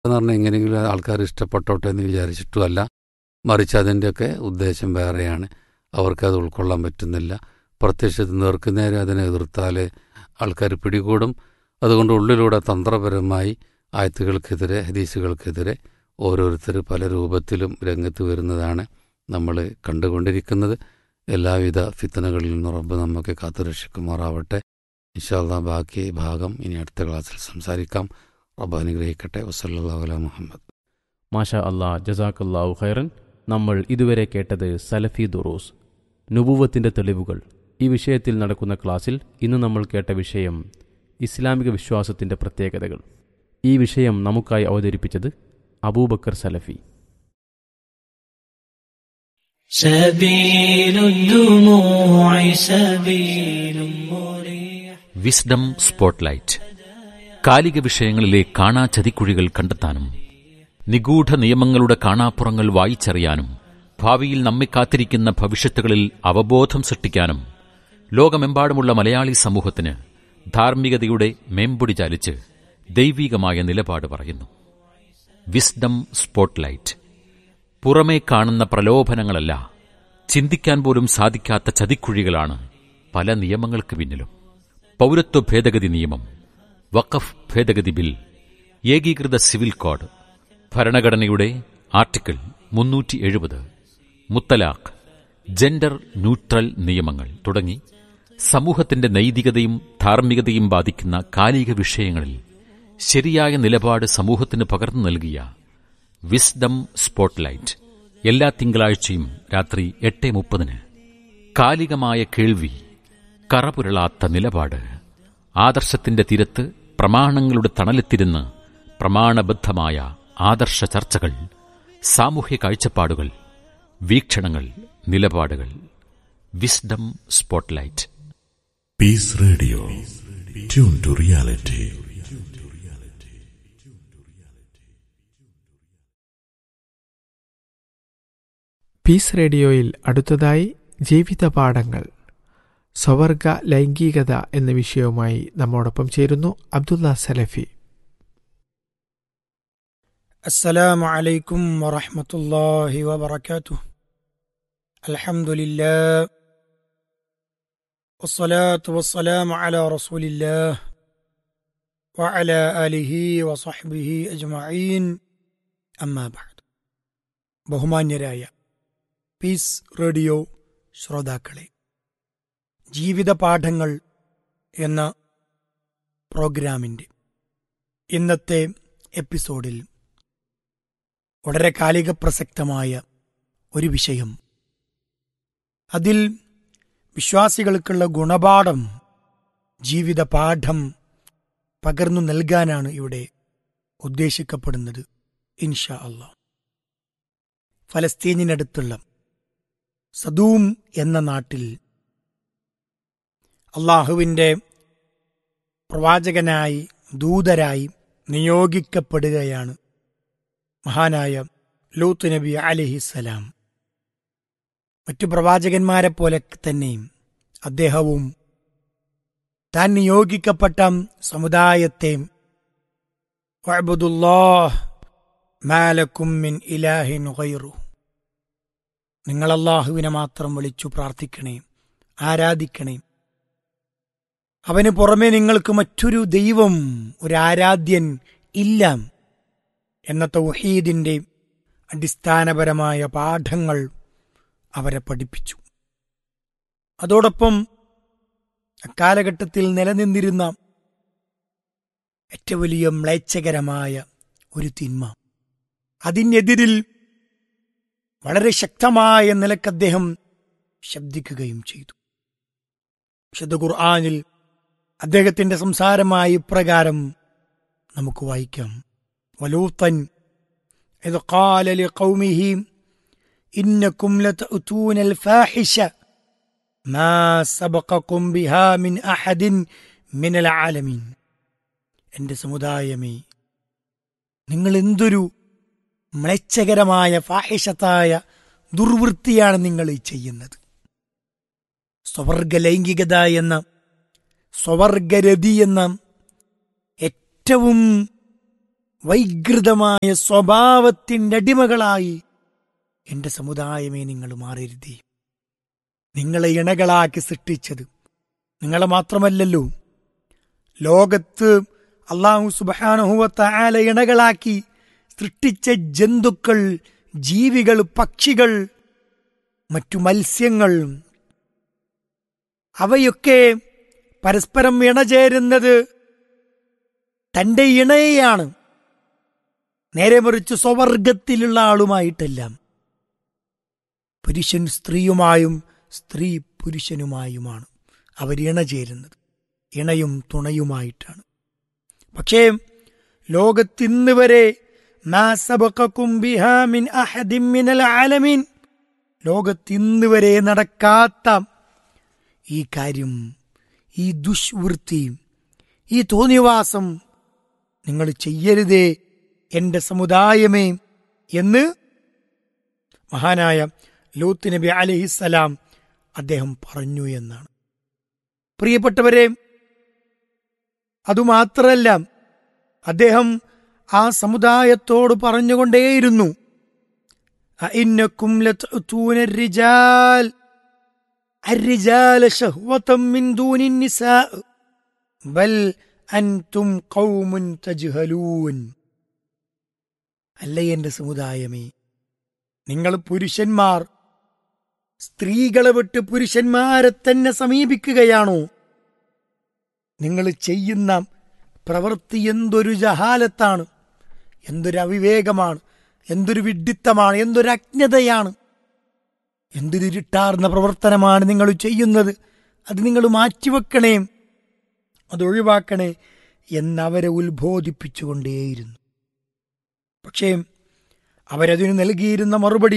എന്ന് പറഞ്ഞാൽ എങ്ങനെയെങ്കിലും ആൾക്കാർ ഇഷ്ടപ്പെട്ടോട്ടെ എന്ന് വിചാരിച്ചിട്ടുമല്ല മറിച്ച് അതിൻ്റെയൊക്കെ ഉദ്ദേശം വേറെയാണ് അവർക്കത് ഉൾക്കൊള്ളാൻ പറ്റുന്നില്ല പ്രത്യക്ഷത്തിൽ നേർക്കുനേരെ അതിനെ എതിർത്താലേ ആൾക്കാർ പിടികൂടും അതുകൊണ്ട് ഉള്ളിലൂടെ തന്ത്രപരമായി ആയത്തുകൾക്കെതിരെ ഹദീസുകൾക്കെതിരെ ഓരോരുത്തർ പല രൂപത്തിലും രംഗത്ത് വരുന്നതാണ് നമ്മൾ കണ്ടുകൊണ്ടിരിക്കുന്നത് എല്ലാവിധ ഫിത്തനകളിൽ നിന്ന് റബ്ബ് നമുക്ക് കാത്തുരക്ഷിക്കുമാറാവട്ടെ ഇൻഷാല്ലാ ബാക്കി ഭാഗം ഇനി അടുത്ത ക്ലാസ്സിൽ സംസാരിക്കാം റബ്ബ് അനുഗ്രഹിക്കട്ടെ വസല്ലാ അല മുഹമ്മദ് മാഷാ അല്ലാ ജസാക്കല്ലാഹു ഖൈറൻ നമ്മൾ ഇതുവരെ കേട്ടത് സലഫി ദുറൂസ് നുബുവത്തിൻ്റെ തെളിവുകൾ ഈ വിഷയത്തിൽ നടക്കുന്ന ക്ലാസ്സിൽ ഇന്ന് നമ്മൾ കേട്ട വിഷയം ഇസ്ലാമിക വിശ്വാസത്തിൻ്റെ പ്രത്യേകതകൾ ഈ വിഷയം നമുക്കായി അവതരിപ്പിച്ചത് അബൂബക്കർ സലഫി سبيل الدموع سبيل مريح വിസ്ഡം സ്പോട്ട്ലൈറ്റ് കാലിക വിഷയങ്ങളിലെ കാണാ ചതിക്കുഴികൾ കണ്ടെത്താനും നിഗൂഢ നിയമങ്ങളുടെ കാണാപ്പുറങ്ങൾ വായിച്ചറിയാനും ഭാവിയിൽ നമ്മെ കാത്തിരിക്കുന്ന ഭവിഷ്യത്തുകളിൽ അവബോധം സൃഷ്ടിക്കാനും ലോകമെമ്പാടുമുള്ള മലയാളി സമൂഹത്തിന് ധാർമ്മികതയുടെ മേമ്പൊടി ചാലിച്ച് ദൈവീകമായ നിലപാട് പറയുന്നു വിസ്ഡം സ്പോട്ട്ലൈറ്റ് പുറമേ കാണുന്ന പ്രലോഭനങ്ങളല്ല ചിന്തിക്കാൻ പോലും സാധിക്കാത്ത ചതിക്കുഴികളാണ് പല നിയമങ്ങൾക്ക് പിന്നിലും പൗരത്വ ഭേദഗതി നിയമം വഖഫ് ഭേദഗതി ബിൽ ഏകീകൃത സിവിൽ കോഡ് ഭരണഘടനയുടെ ആർട്ടിക്കിൾ മുന്നൂറ്റി എഴുപത് മുത്തലാഖ് ജെൻഡർ ന്യൂട്രൽ നിയമങ്ങൾ തുടങ്ങി സമൂഹത്തിന്റെ നൈതികതയും ധാർമ്മികതയും ബാധിക്കുന്ന കാലിക വിഷയങ്ങളിൽ ശരിയായ നിലപാട് സമൂഹത്തിന് പകർന്നു നൽകിയ വിസ്ഡം സ്പോട്ട്ലൈറ്റ് എല്ലാ തിങ്കളാഴ്ചയും രാത്രി എട്ട് മുപ്പതിന് കാലികമായ കേൾവി കറപുരളാത്ത നിലപാട് ആദർശത്തിന്റെ തീരത്ത് പ്രമാണങ്ങളുടെ തണലെത്തിരുന്ന് പ്രമാണബദ്ധമായ ആദർശ ചർച്ചകൾ സാമൂഹ്യ കാഴ്ചപ്പാടുകൾ വീക്ഷണങ്ങൾ നിലപാടുകൾ wisdom spotlight Peace Radio. Tune to reality. Peace റേഡിയോയിൽ അടുത്തതായി ജീവിത പാഠങ്ങൾ സ്വവർഗ ലൈംഗികത എന്ന വിഷയവുമായി നമ്മോടൊപ്പം ചേരുന്നു അബ്ദുള്ള സലഫി السلام عليكم ورحمة الله وبركاته الحمد لله والصلاة والسلام على رسول الله وعلى آله وصحبه أجمعين أما بعد ബഹുമാന്യരായ പീസ് റേഡിയോ ശ്രോതാക്കളെ ജീവിത പാഠങ്ങൾ എന്ന പ്രോഗ്രാമിൻ്റെ ഇന്നത്തെ എപ്പിസോഡിൽ വളരെ കാലിക പ്രസക്തമായ ഒരു വിഷയം അതിൽ വിശ്വാസികൾക്കുള്ള ഗുണപാഠം ജീവിത പാഠം പകർന്നു നൽകാനാണ് ഇവിടെ ഉദ്ദേശിക്കപ്പെടുന്നത് ഇൻഷാ അള്ളാ ഫലസ്തീനിനടുത്തുള്ള സദൂം എന്ന നാട്ടിൽ അള്ളാഹുവിൻ്റെ പ്രവാചകനായി ദൂതരായി നിയോഗിക്കപ്പെടുകയാണ് മഹാനായ ലൂത്ത് നബി അലിഹിസലാം മറ്റു പ്രവാചകന്മാരെ പോലെ തന്നെ അദ്ദേഹവും താൻ നിയോഗിക്കപ്പെട്ട സമുദായത്തെ വഅബ്ദുല്ലാഹ് മാലക്കും മിൻ ഇലാഹിൻ ഗൈറു നിങ്ങൾ അള്ളാഹുവിനെ മാത്രം വിളിച്ചു പ്രാർത്ഥിക്കണേ ആരാധിക്കണേ അവന് പുറമെ നിങ്ങൾക്ക് മറ്റൊരു ദൈവം ഒരു ആരാധ്യൻ ഇല്ല എന്ന തൗഹീദിന്റെ അടിസ്ഥാനപരമായ പാഠങ്ങൾ അവരെ പഠിപ്പിച്ചു അതോടൊപ്പം അക്കാലഘട്ടത്തിൽ നിലനിന്നിരുന്ന ഏറ്റവും വലിയ മ്ലേച്ഛകരമായ ഒരു തിന്മ അതിനെതിരിൽ വളരെ ശക്തമായ നിലക്ക് അദ്ദേഹം ശബ്ദിക്കുകയും ചെയ്തു വിശുദ്ധ ഖുർആാനിൽ അദ്ദേഹത്തിന്റെ സംസാരമായ ഇപ്രകാരം നമുക്ക് വായിക്കാം വലൂത്തൻ إذ قال لقومه إنكم لتأتون الفاحشة ما سبقكم بها من أحد من العالمين എന്റെ സമുദായമേ നിങ്ങൾ എന്തൊരു മ്ലേച്ഛകരമായ ഫാഹിഷത്തായ ദുർവൃത്തിയാണ് നിങ്ങൾ ഈ ചെയ്യുന്നത് സ്വവർഗ ലൈംഗികത എന്ന സ്വവർഗരതി എന്ന ഏറ്റവും വൈകൃതമായ സ്വഭാവത്തിൻ്റെ അടിമകളായി എന്റെ സമുദായമേ നിങ്ങൾ മാറരുതേ നിങ്ങളെ ഇണകളാക്കി സൃഷ്ടിച്ചത് നിങ്ങളെ മാത്രമല്ലല്ലോ ലോകത്ത് അള്ളാഹു സുബാനുഹുവത്ത ആല ഇണകളാക്കി സൃഷ്ടിച്ച ജന്തുക്കൾ ജീവികൾ പക്ഷികൾ മറ്റു മത്സ്യങ്ങൾ അവയൊക്കെ പരസ്പരം ഇണചേരുന്നത് തന്റെ ഇണയെയാണ് നേരെ മറിച്ച് സ്വവർഗത്തിലുള്ള ആളുമായിട്ടല്ല പുരുഷൻ സ്ത്രീയുമായും സ്ത്രീ പുരുഷനുമായുമാണ് അവർ ഇണചേരുന്നത് ഇണയും തുണയുമായിട്ടാണ് പക്ഷേ ലോകത്തിന്ന് വരെ മാ സബഖക്കും ബിഹാ മിൻ അഹദിൻ മിനൽ ആലമീൻ ലോകത്തിന്ന് വരെ നടക്കാത്ത ഈ കാര്യം ഈ ദുഷ്വൃത്തി ഈ തോന്നിവാസം നിങ്ങൾ ചെയ്യരുതേ എന്റെ സമുദായമേ എന്ന് മഹാനായ ലൂത്ത് നബി അലഹിസലാം അദ്ദേഹം പറഞ്ഞു എന്നാണ് പ്രിയപ്പെട്ടവരെ അതുമാത്രല്ല അദ്ദേഹം ആ സമുദായത്തോട് പറഞ്ഞുകൊണ്ടേയിരുന്നു അഇന്നക്കും ലതഅതൂന الرجال الرجال شهوة من دون النساء بل أنتم قوم تجهلون അല്ല എന്റെ സമുദായമേ നിങ്ങൾ പുരുഷന്മാർ സ്ത്രീകളെ വിട്ട് പുരുഷന്മാരെ തന്നെ സമീപിക്കുകയാണോ നിങ്ങൾ ചെയ്യുന്ന പ്രവൃത്തി എന്തൊരു ജഹാലത്താണ് എന്തൊരു അവിവേകമാണ് എന്തൊരു വിഡ്ഢിത്തമാണ് എന്തൊരു അജ്ഞതയാണ് എന്തൊരു ഇരുട്ടാർന്ന പ്രവർത്തനമാണ് നിങ്ങൾ ചെയ്യുന്നത് അത് നിങ്ങൾ മാറ്റിവെക്കണേ അത് ഒഴിവാക്കണേ എന്നവരെ ഉത്ബോധിപ്പിച്ചുകൊണ്ടേയിരുന്നു പക്ഷേ അവരതിനു നൽകിയിരുന്ന മറുപടി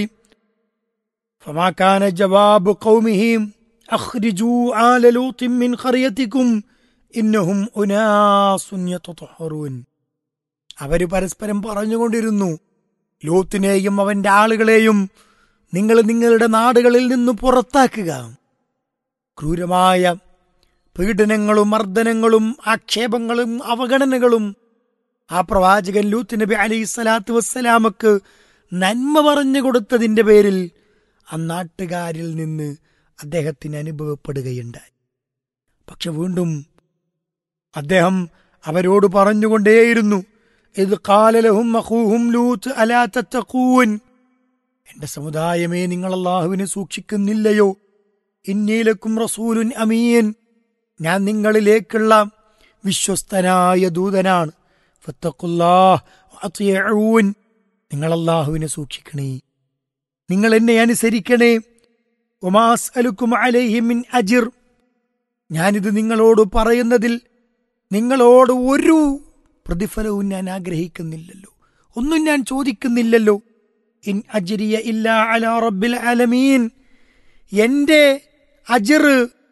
ഫമാക്കാന ജവാബ് കൗമിഹിം അഖ്രിജൂ ആല ലൂത്തിൻ മിൻ ഖറിയതികും ഇന്നഹും ഉനാസുൻ യതതഹറൂൻ അവര് പരസ്പരം പറഞ്ഞുകൊണ്ടിരുന്നു ലൂത്തിനെയും അവന്റെ ആളുകളെയും നിങ്ങൾ നിങ്ങളുടെ നാടുകളിൽ നിന്ന് പുറത്താക്കുക ക്രൂരമായ പീഡനങ്ങളും മർദ്ദനങ്ങളും ആക്ഷേപങ്ങളും അവഗണനകളും ആ പ്രവാചകൻ ലൂത്ത് നബി അലൈഹി സ്വലാത്തു വസ്സലാമക്ക് നന്മ പറഞ്ഞു കൊടുത്തതിന്റെ പേരിൽ ആ നാട്ടുകാരിൽ നിന്ന് അദ്ദേഹത്തിന് അനുഭവപ്പെടുകയുണ്ടായി പക്ഷെ വീണ്ടും അദ്ദേഹം അവരോട് പറഞ്ഞുകൊണ്ടേയിരുന്നു ഇത് കാലലഹും അഖൂഹും ലൂത്ത് അലാ തത്തഖൂൻ എന്റെ സമുദായമേ നിങ്ങൾ അള്ളാഹുവിനെ സൂക്ഷിക്കുന്നില്ലയോ ഇന്നീലക്കും റസൂലുൻ അമീൻ ഞാൻ നിങ്ങളിലേക്കുള്ള വിശ്വസ്തനായ ദൂതനാണ് ഫത്തഖുല്ലാഹ് വഅത്തിയഊൻ. നിങ്ങൾ അള്ളാഹുവിനെ സൂക്ഷിക്കണേ നിങ്ങൾ എന്നെ അനുസരിക്കണേ ഒമാസ് അലുക്കും അലൈഹി മിൻ അജിർ ഞാനിത് നിങ്ങളോട് പറയുന്നതിൽ നിങ്ങളോട് ഒരു പ്രതിഫലവും ഞാൻ ആഗ്രഹിക്കുന്നില്ലല്ലോ ഒന്നും ഞാൻ ചോദിക്കുന്നില്ലല്ലോ ഇൻ അജിരിയ ഇല്ല അല റബ്ബിൽ അലമീൻ എന്റെ അജിർ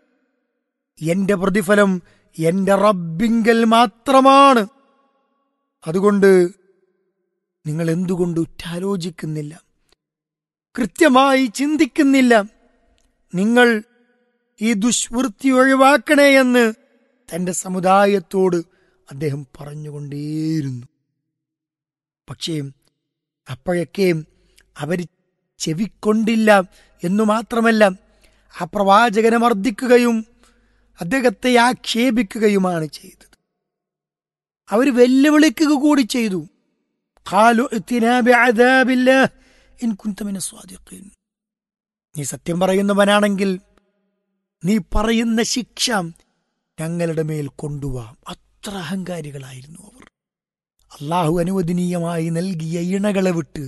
എന്റെ പ്രതിഫലം എന്റെ റബ്ബിങ്കൽ മാത്രമാണ് അതുകൊണ്ട് നിങ്ങൾ എന്തുകൊണ്ട് ഉറ്റാലോചിക്കുന്നില്ല കൃത്യമായി ചിന്തിക്കുന്നില്ല നിങ്ങൾ ഈ ദുഷ്വൃത്തി ഒഴിവാക്കണേ എന്ന് തന്റെ സമുദായത്തോട് അദ്ദേഹം പറഞ്ഞുകൊണ്ടേയിരുന്നു പക്ഷേ അപ്പോഴൊക്കെ അവർ ചെവിക്കൊണ്ടില്ല എന്നു മാത്രമല്ല ആ പ്രവാചകനെ മർദ്ദിക്കുകയും അദ്ദേഹത്തെ ആക്ഷേപിക്കുകയുമാണ് ചെയ്തത് അവർ വെല്ലുവിളിക്കുക കൂടി ചെയ്തു ഖാലു ഇത്തിനാ ബിഅദാബില്ലാഹ് ഇൻ കുൻത മിന സ്വാദിഖീൻ. നീ സത്യം പറയുന്നവനാണെങ്കിൽ നീ പറയുന്ന ശിക്ഷ ഞങ്ങളുടെ മേൽ കൊണ്ടുവാ അത്ര അഹങ്കാരികളായിരുന്നു അവർ അള്ളാഹു അനുവദനീയമായി നൽകിയ ഇണകളെ വിട്ട്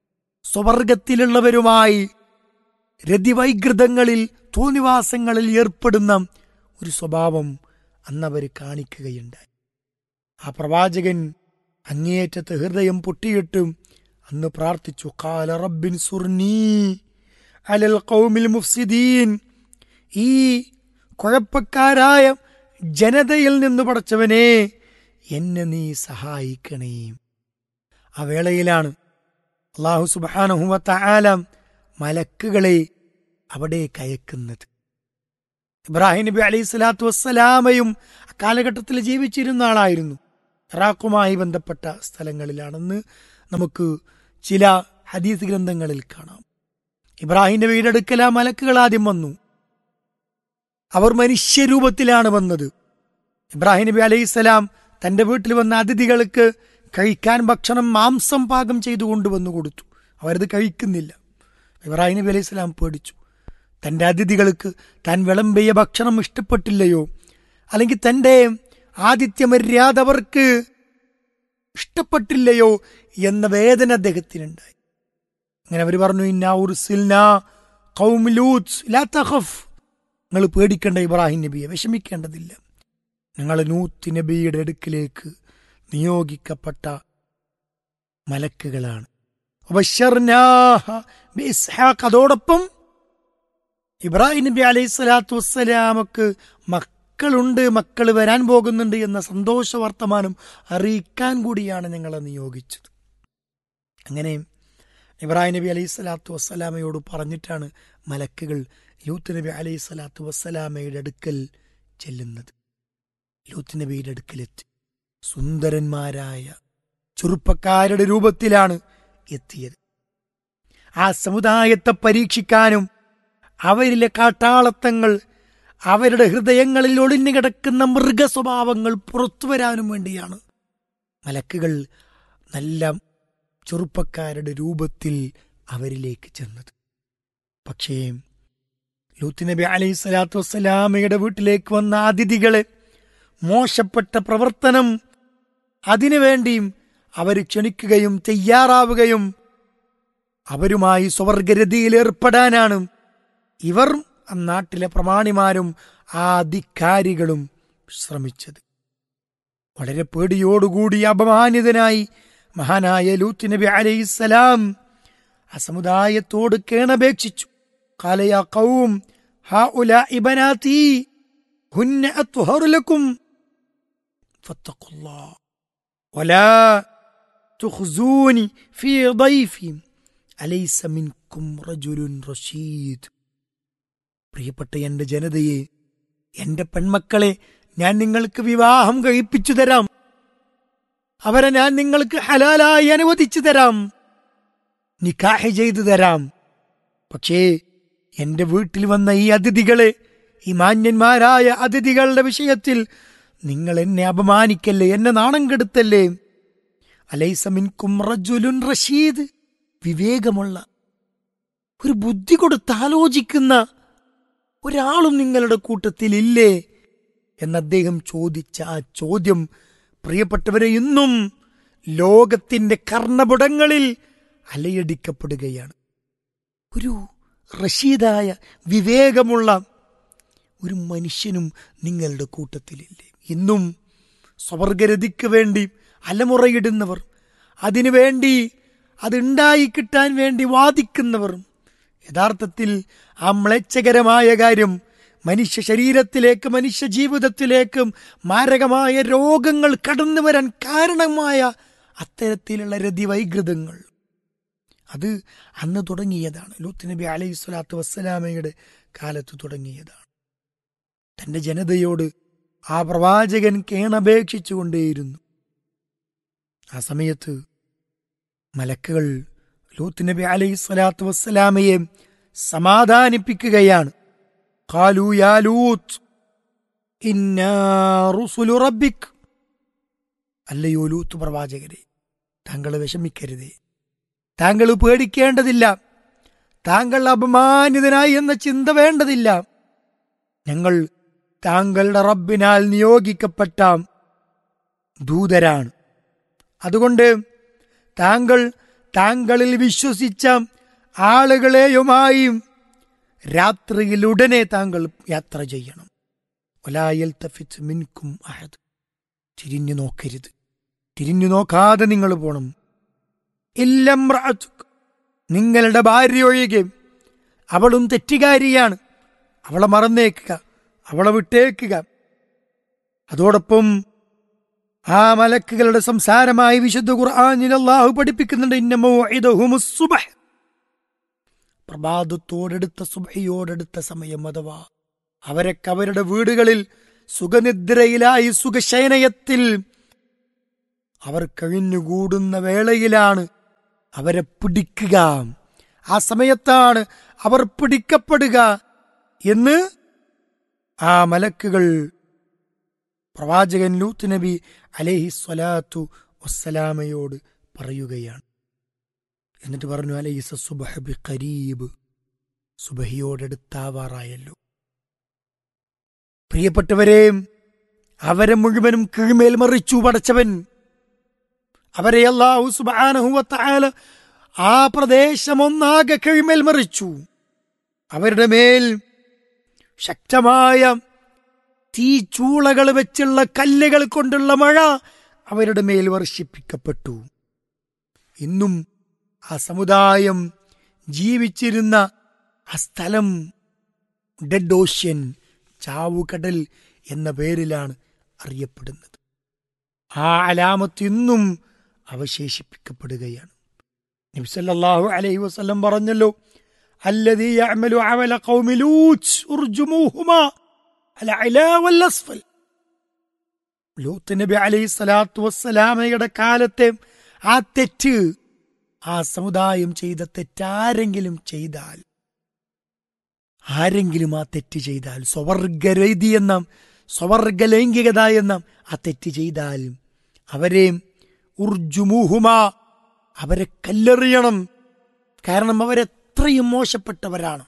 സ്വവർഗത്തിലുള്ളവരുമായി രതിവൈകൃതങ്ങളിൽ തോന്നിവാസങ്ങളിൽ ഏർപ്പെടുന്ന ഒരു സ്വഭാവം അന്നവർ കാണിക്കുകയുണ്ടായി ആ പ്രവാചകൻ അങ്ങേയറ്റത്ത് ഹൃദയം പൊട്ടിയിട്ടും അന്ന് പ്രാർത്ഥിച്ചു കാല റബ്ബിൻ സുർനീ അലൽ ഖൗമിൽ മുഫ്സിദീൻ ഈ കുഴപ്പക്കാരായ ജനതയിൽ നിന്ന് പടച്ചവനെ എന്നെ നീ സഹായിക്കണേ ആ വേളയിലാണ് അള്ളാഹു സുബാനഹുവത്ത ആലം മലക്കുകളെ അവിടെ കയക്കുന്നത് ഇബ്രാഹിം നബി അലൈഹി സ്വലാത്തു വസ്സലാമയും അക്കാലഘട്ടത്തിൽ ജീവിച്ചിരുന്ന ആളായിരുന്നു ഇറാഖുമായി ബന്ധപ്പെട്ട സ്ഥലങ്ങളിലാണെന്ന് നമുക്ക് ചില ഹദീസ് ഗ്രന്ഥങ്ങളിൽ കാണാം ഇബ്രാഹിം നബിയുടെ അടുക്കൽ ആ മലക്കുകൾ ആദ്യം വന്നു അവർ മനുഷ്യരൂപത്തിലാണ് വന്നത് ഇബ്രാഹിം നബി അലൈഹിസ്സലാം തന്റെ വീട്ടിൽ വന്ന അതിഥികൾക്ക് കഴിക്കാൻ ഭക്ഷണം മാംസം പാകം ചെയ്തു കൊണ്ടുവന്നു കൊടുത്തു അവരത് കഴിക്കുന്നില്ല ഇബ്രാഹിം നബി അലൈഹി സ്വലാം പേടിച്ചു തന്റെ അതിഥികൾക്ക് താൻ വിളമ്പിയ ഭക്ഷണം ഇഷ്ടപ്പെട്ടില്ലയോ അല്ലെങ്കിൽ തന്റെ ആതിഥ്യ മര്യാദ അവർക്ക് ഇഷ്ടപ്പെട്ടില്ലയോ എന്ന വേദന അദ്ദേഹത്തിനുണ്ടായി അങ്ങനെ അവർ പറഞ്ഞു ഇന്നാ ഉർസിൽനാ ഖൗം ലൂത്ത് ലാ തഖഫ് നിങ്ങൾ പേടിക്കേണ്ട ഇബ്രാഹിം നബിയെ വിഷമിക്കേണ്ടതില്ല ഞങ്ങൾ നൂത്ത് നബിയുടെ അടുക്കിലേക്ക് നിയോഗിക്കപ്പെട്ട മലക്കുകളാണ് വബശ്ശർനാഹ ബിഇസ്ഹാഖ്. അതോടൊപ്പം ഇബ്രാഹിം നബി അലൈഹി സ്വലാത്തു വസ്സലാമക്ക് മക്കളുണ്ട് മക്കൾ വരാൻ പോകുന്നുണ്ട് എന്ന സന്തോഷ വർത്തമാനം അറിയിക്കാൻ കൂടിയാണ് ഞങ്ങളെ നിയോഗിച്ചത് അങ്ങനെ ഇബ്രാഹിം നബി അലൈഹി സ്വലാത്തു വസ്സലാമയോട് പറഞ്ഞിട്ടാണ് മലക്കുകൾ ലൂത്ത് നബി അലൈഹി സ്വലാത്തു വസ്സലാമയുടെ അടുക്കൽ ചെല്ലുന്നത് ലൂത്ത് നബിയുടെ അടുക്കലെത്തി സുന്ദരന്മാരായ ചെറുപ്പക്കാരുടെ രൂപത്തിലാണ് എത്തിയത് ആ സമുദായത്തെ പരീക്ഷിക്കാനും അവരിലെ കാട്ടാളത്തങ്ങൾ അവരുടെ ഹൃദയങ്ങളിൽ ഒളിഞ്ഞു കിടക്കുന്ന മൃഗസ്വഭാവങ്ങൾ പുറത്തു വരാനും വേണ്ടിയാണ് മലക്കുകൾ നല്ല ചെറുപ്പക്കാരുടെ രൂപത്തിൽ അവരിലേക്ക് ചെന്നത് പക്ഷേ ലൂത്ത് നബി അലൈഹി സ്വലാത്തു വസ്സലാമയുടെ വീട്ടിലേക്ക് വന്ന അതിഥികളെ മോശപ്പെട്ട പ്രവർത്തനം അതിനുവേണ്ടിയും അവർ ക്ഷണിക്കുകയും തയ്യാറാവുകയും അവരുമായി സ്വർഗരതിയിൽ ഏർപ്പെടാനാണ് ഇവർ ആ നാട്ടിലെ പ്രമാണിമാരും ആ അധികാരികളും ശ്രമിച്ചത് വളരെ പേടിയോടുകൂടി അപമാനിതനായി മഹാനായ ലൂത്ത് നബി അലൈഹിസ്സലാം ആ സമുദായത്തോട് കേണപേക്ഷിച്ചു കാലയ കൗം ഹാ ഉല ഇബനാത്തി ഹുന്ന അത്വഹറു ലക്കും ഫത്തഖുല്ലാ വലാ തുഖ്സൂനി ഫീ ضيفي അലൈസ മിൻകും റജുലുൻ റഷീദ് പ്രിയപ്പെട്ട എന്റെ ജനതയെ എന്റെ പെൺമക്കളെ ഞാൻ നിങ്ങൾക്ക് വിവാഹം കഴിപ്പിച്ചു തരാം അവരെ ഞാൻ നിങ്ങൾക്ക് ഹലാലായി അനുവദിച്ചു തരാം നിക്കാഹ് ചെയ്തു തരാം പക്ഷേ എന്റെ വീട്ടിൽ വന്ന ഈ അതിഥികളെ ഈ മാന്യന്മാരായ അതിഥികളുടെ വിഷയത്തിൽ നിങ്ങൾ എന്നെ അപമാനിക്കല്ലേ എന്നെ നാണം കെടുത്തല്ലേ അലൈസമിൻകും റജുലുൻ റഷീദ് വിവേകമുള്ള ഒരു ബുദ്ധി കൊടുത്ത് ആലോചിക്കുന്ന ഒരാളും നിങ്ങളുടെ കൂട്ടത്തിൽ ഇല്ലേ എന്ന് അദ്ദേഹം ചോദിച്ച ആ ചോദ്യം പ്രിയപ്പെട്ടവരെ ഇന്നും ലോകത്തിന്റെ കർണപുടങ്ങളിൽ അലയടിക്കപ്പെടുകയാണ് ഒരു റഷീദായ വിവേകമുള്ള ഒരു മനുഷ്യനും നിങ്ങളുടെ കൂട്ടത്തിലില്ലേ ഇന്നും സ്വർഗരതിക്ക് വേണ്ടി അലമുറയിടുന്നവർ അതിനുവേണ്ടി അതുണ്ടായി കിട്ടാൻ വേണ്ടി വാദിക്കുന്നവർ യഥാർത്ഥത്തിൽ ആ മ്ലേച്ഛകരമായ കാര്യം മനുഷ്യ ശരീരത്തിലേക്ക് മനുഷ്യ ജീവിതത്തിലേക്കും മാരകമായ രോഗങ്ങൾ കടന്നു വരാൻ കാരണമായ അത്തരത്തിലുള്ള രതിവൈകൃതങ്ങൾ അത് അന്ന് തുടങ്ങിയതാണ് ലൂത്ത് നബി അലൈഹി സ്വലാത്തു വസ്സലാമയുടെ കാലത്ത് തുടങ്ങിയതാണ് തന്റെ ജനതയോട് ആ പ്രവാചകൻ കേണപേക്ഷിച്ചുകൊണ്ടേയിരുന്നു ആ സമയത്ത് മലക്കുകൾ ലൂത്ത് നബി അലൈഹി സ്വലാത്തു വസ്സലാമയെ സമാധാനിപ്പിക്കുകയാണ് ഖാലു യാ ലൂത്ത് ഇന്നാ റുസുലു റബ്ബിക് അല്ലയോ ലൂത്ത് പ്രവാചകരെ താങ്കൾ വിഷമിക്കരുതേ താങ്കൾ പേടിക്കേണ്ടതില്ല താങ്കൾ അപമാനിതനായി എന്ന ചിന്ത വേണ്ടതില്ല ഞങ്ങൾ താങ്കളുടെ റബ്ബിനാൽ നിയോഗിക്കപ്പെട്ട ദൂതരാണ് അതുകൊണ്ട് താങ്കൾ താങ്കളിൽ വിശ്വസിച്ച ആളുകളെയുമായി രാത്രിയിൽ ഉടനെ താങ്കൾ യാത്ര ചെയ്യണം ഒലായൽ തഫിത്ത് മിൻകും അഹദ് തിരിഞ്ഞു നോക്കരുത് തിരിഞ്ഞു നോക്കാതെ നിങ്ങൾ പോണം ഇല്ലം നിങ്ങളുടെ ഭാര്യ ഒഴികെ അവളും തെറ്റുകാരിയാണ് അവളെ മറന്നേക്കുക അവളെ വിട്ടേക്കുക അതോടൊപ്പം ആ മലക്കുകളുടെ സംസാരമായി വിശുദ്ധ ഖുർആനിൽ അള്ളാഹു പഠിപ്പിക്കുന്നുണ്ട് ഇന്നമോ സുബഹ് പ്രഭാതത്തോടെടുത്ത സുബഹയോടെടുത്ത സമയം അഥവാ അവരൊക്കെ അവരുടെ വീടുകളിൽ സുഖനിദ്രയിലായി സുഖശയനയത്തിൽ അവർ കഴിഞ്ഞുകൂടുന്ന വേളയിലാണ് അവരെ പിടിക്കുക ആ സമയത്താണ് അവർ പിടിക്കപ്പെടുക എന്ന് ആ മലക്കുകൾ പ്രവാചകൻ ലൂത്ത് നബി അലൈഹി സ്വലാത്തു വസ്സലാമയോട് പറയുകയാണ് എന്നിട്ട് പറഞ്ഞു അലൈസ സുബഹബി കരീബ് സുബഹിയോടടുത്താവാറായല്ലോ പ്രിയപ്പെട്ടവരെ അവരെ മുഴുവനും കീഴ്മേൽ മറിച്ചു പടച്ചവൻ അവരെ അല്ലാഹു സുബാനഹുവത്തായാല ആ പ്രദേശമൊന്നാകെ കീഴ്മേൽ മറിച്ചു അവരുടെ മേൽ ശക്തമായ തീച്ചൂളകൾ വെച്ചുള്ള കല്ലുകൾ കൊണ്ടുള്ള മഴ അവരുടെ മേൽ വർഷിപ്പിക്കപ്പെട്ടു ഇന്നും ആ സമുദായം ജീവിച്ചിരുന്ന ആ സ്ഥലം ഡെഡ് ഓഷ്യൻ ചാവുകടൽ എന്ന പേരിലാണ് അറിയപ്പെടുന്നത് ആ അലാമത്ത് ഇന്നും അവശേഷിപ്പിക്കപ്പെടുകയാണ് നബിസല്ലാഹു അലൈഹി വസല്ലം പറഞ്ഞല്ലോ അല്ലദീ യഅമലു അമല ഖൗമി ലൂത്ത് ഉർജുമൂഹുമാ അൽ അലാ വൽ അസ്ഫൽ ലൂത്ത് നബി അലൈഹി സ്വലാത്തു വസ്സലാമയുടെ കാലത്തെ ആ തെറ്റ് ആ സമുദായം ചെയ്ത തെറ്റാരെങ്കിലും ചെയ്താൽ ആരെങ്കിലും ആ തെറ്റ് ചെയ്താൽ സ്വവർഗരീതി എന്ന സ്വവർഗ ലൈംഗികത എന്ന ആ തെറ്റ് ചെയ്താൽ അവരെ ഉർജുമൂഹുമ അവരെ കല്ലെറിയണം കാരണം അവരെത്രയും മോശപ്പെട്ടവരാണ്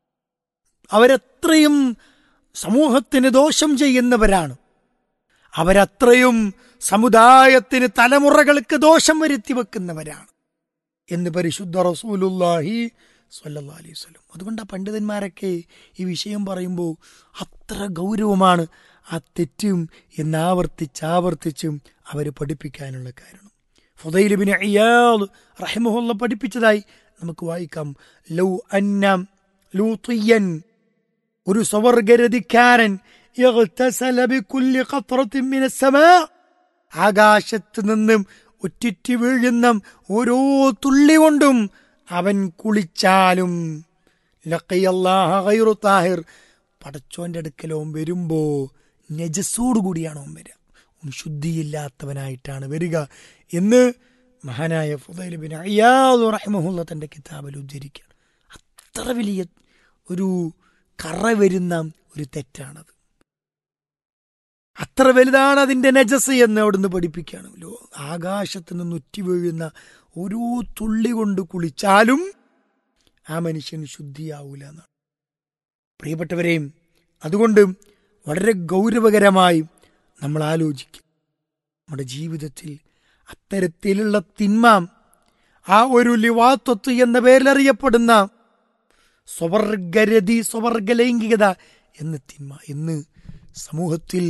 അവരെത്രയും സമൂഹത്തിന് ദോഷം ചെയ്യുന്നവരാണ് അവരത്രയും സമുദായത്തിന് തലമുറകൾക്ക് ദോഷം വരുത്തി വെക്കുന്നവരാണ് എന്ന് പരിശുദ്ധ റസൂലുല്ലാഹി സ്വല്ലല്ലാഹി അലൈഹി വസല്ലം അതുകൊണ്ട് ആ പണ്ഡിതന്മാരൊക്കെ ഈ വിഷയം പറയുമ്പോൾ അത്ര ഗൗരവമാണ് ആ തെറ്റും എന്നാവർത്തിച്ചാവർത്തിച്ചും അവർ പഠിപ്പിക്കാനുള്ള കാരണം ഫുദൈൽ ബിൻ ഇയാദ് റഹിമഹുല്ല പഠിപ്പിച്ചതായി നമുക്ക് വായിക്കാം ലൗ അന്ന ലൂത്തിയൻ ഒരു സ്വവർഗരതിക്കാരൻ اغتسل بكل قطرة من السماء ആകാശത്ത് നിന്നും ഒറ്റിറ്റി വീഴുന്ന ഓരോ തുള്ളി കൊണ്ടും അവൻ കുളിച്ചാലും ലഖിയല്ലാഹ ഗൈറു താഹിർ പടച്ചോന്റെ അടുക്കലോൻ വരുമ്പോ നജസോടുകൂടിയാണ് അവൻ വരിക അവൻ ശുദ്ധിയില്ലാത്തവനായിട്ടാണ് വരിക എന്ന് മഹാനായ ഫുദൈൽ ബിൻ അയ്യാദ് റഹിമഹുല്ല തന്റെ കിതാബിൽ ഉദ്ധരിക്കുകയാണ് അത്ര വലിയ ഒരു കറ വരുന്ന ഒരു തെറ്റാണത് അത്ര വലുതാണ് അതിന്റെ നജസ് എന്ന് അവിടുന്ന് പഠിപ്പിക്കുകയാണല്ലോ ആകാശത്ത് നിന്ന് ഉറ്റി വീഴുന്ന ഓരോ തുള്ളി കൊണ്ട് കുളിച്ചാലും ആ മനുഷ്യൻ ശുദ്ധിയാവൂല എന്നാണ് പ്രിയപ്പെട്ടവരെയും അതുകൊണ്ട് വളരെ ഗൗരവകരമായി നമ്മൾ ആലോചിക്കും നമ്മുടെ ജീവിതത്തിൽ അത്തരത്തിലുള്ള തിന്മ ആ ഒരു ലിവാത്വത്ത് എന്ന പേരിൽ അറിയപ്പെടുന്ന സ്വവർഗരതി സ്വവർഗ ലൈംഗികത എന്ന തിന്മ ഇന്ന് സമൂഹത്തിൽ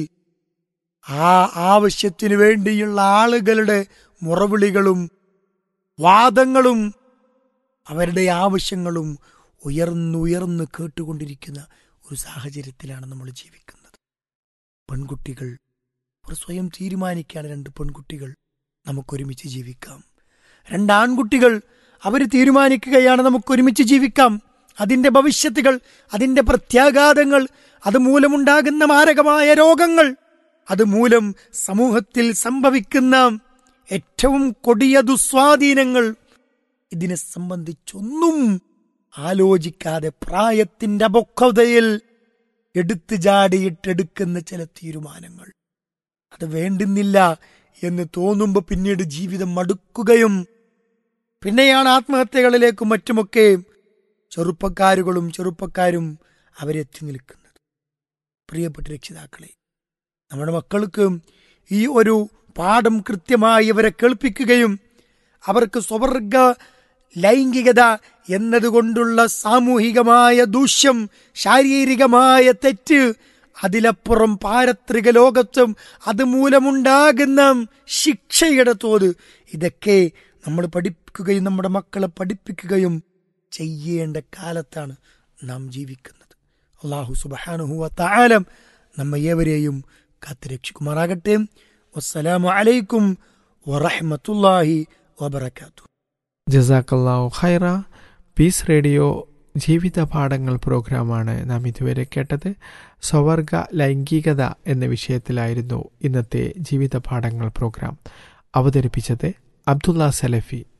ആ ആവശ്യത്തിനു വേണ്ടിയുള്ള ആളുകളുടെ മുറവിളികളും വാദങ്ങളും അവരുടെ ആവശ്യങ്ങളും ഉയർന്നുയർന്ന് കേട്ടുകൊണ്ടിരിക്കുന്ന ഒരു സാഹചര്യത്തിലാണ് നമ്മൾ ജീവിക്കുന്നത് പെൺകുട്ടികൾ അവർ സ്വയം തീരുമാനിക്കുകയാണ് രണ്ട് പെൺകുട്ടികൾ നമുക്കൊരുമിച്ച് ജീവിക്കാം രണ്ട് ആൺകുട്ടികൾ അവർ തീരുമാനിക്കുകയാണ് നമുക്കൊരുമിച്ച് ജീവിക്കാം അതിന്റെ ഭവിഷ്യത്തുകൾ അതിന്റെ പ്രത്യാഘാതങ്ങൾ അതുമൂലമുണ്ടാകുന്ന മാരകമായ രോഗങ്ങൾ അതുമൂലം സമൂഹത്തിൽ സംഭവിക്കുന്ന ഏറ്റവും കൊടിയ ദുസ്വാധീനങ്ങൾ ഇതിനെ സംബന്ധിച്ചൊന്നും ആലോചിക്കാതെ പ്രായത്തിന്റെ അപക്വതയിൽ എടുത്തു ചാടിയിട്ടെടുക്കുന്ന ചില തീരുമാനങ്ങൾ അത് വേണ്ടുന്നില്ല എന്ന് തോന്നുമ്പോൾ പിന്നീട് ജീവിതം മടുക്കുകയും പിന്നെയാണ് ആത്മഹത്യകളിലേക്കും മറ്റുമൊക്കെ ചെറുപ്പക്കാരുകളും ചെറുപ്പക്കാരും അവരെത്തി നിൽക്കുന്നത് പ്രിയപ്പെട്ട രക്ഷിതാക്കളെ നമ്മുടെ മക്കൾക്ക് ഈ ഒരു പാഠം കൃത്യമായി അവരെ കേൾപ്പിക്കുകയും അവർക്ക് സ്വവർഗ ലൈംഗികത എന്നതുകൊണ്ടുള്ള സാമൂഹികമായ ദൂഷ്യം ശാരീരികമായ തെറ്റ് അതിലപ്പുറം പാരത്രിക ലോകത്തും അതുമൂലമുണ്ടാകുന്ന ശിക്ഷയുടെ തോത് ഇതൊക്കെ നമ്മൾ പഠിപ്പിക്കുകയും നമ്മുടെ മക്കളെ പഠിപ്പിക്കുകയും ചെയ്യേണ്ട കാലത്താണ് നാം ജീവിക്കുന്നത് അള്ളാഹു സുബാനുഹുവ താലം നമ്മ ഏവരെയും കാത്തുരക്ഷിക്കുമാറാകട്ടെ വസ്സലാമു അലൈക്കും വറഹമത്തുല്ലാഹി വബർക്കാത്തു ജസാക്കല്ലാഹു ഖൈറ പീസ് റേഡിയോ ജീവിത പാഠങ്ങൾ പ്രോഗ്രാമാണ് നാം ഇതുവരെ കേട്ടത് സ്വവർഗ ലൈംഗികത എന്ന വിഷയത്തിലായിരുന്നു ഇന്നത്തെ ജീവിത പാഠങ്ങൾ പ്രോഗ്രാം അവതരിപ്പിച്ചത് അബ്ദുള്ള സലഫി